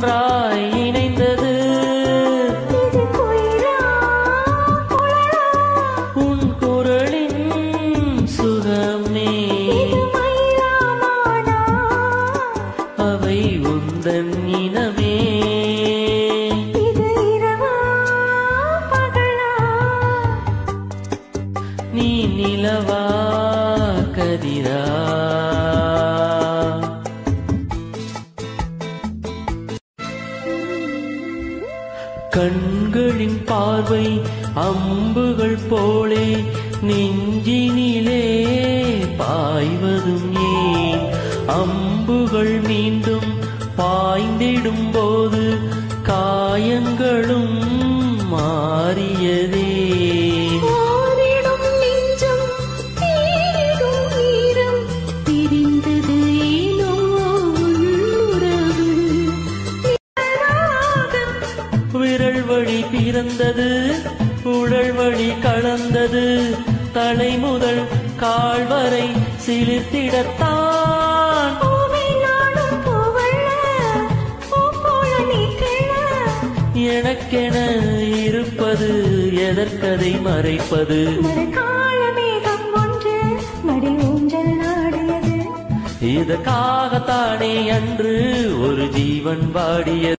ஒன்றாய் இணைந்தது இது குயிலா குழலா உன் குரலின் சுகமே இது மயிலா மானா அவை உந்தன் இனமே இது இரவா பகலா நீ நிலவா கதிரா கண்களின் பார்வை அம்புகள் போலே நெஞ்சினிலே பாய்வதும் ஏன் அம்புகள் மீண்டும் பாய்ந்திடும் போது காயங்களும் மாறியதே ஓரிடும் நெஞ்சம் தேடிடும் ஈரம் பிரிந்தது ஏனோ உள்ளுறவு நிழலாக விரல் வழி பிறந்தது உடல் வழி கலந்தது தலை முதல் கால் வரை சிலிர்த்திடத்தான் பூவை நாடும் பூவல்ல பூ போல நீ கிள்ள எனக்கென இருப்பது எதற்கதை மறைப்பது மரக்கால மேகம் ஒன்று மடி ஊஞ்சல் ஆடியது இதற்காகத்தானே அன்று ஒரு ஜீவன் வாடியது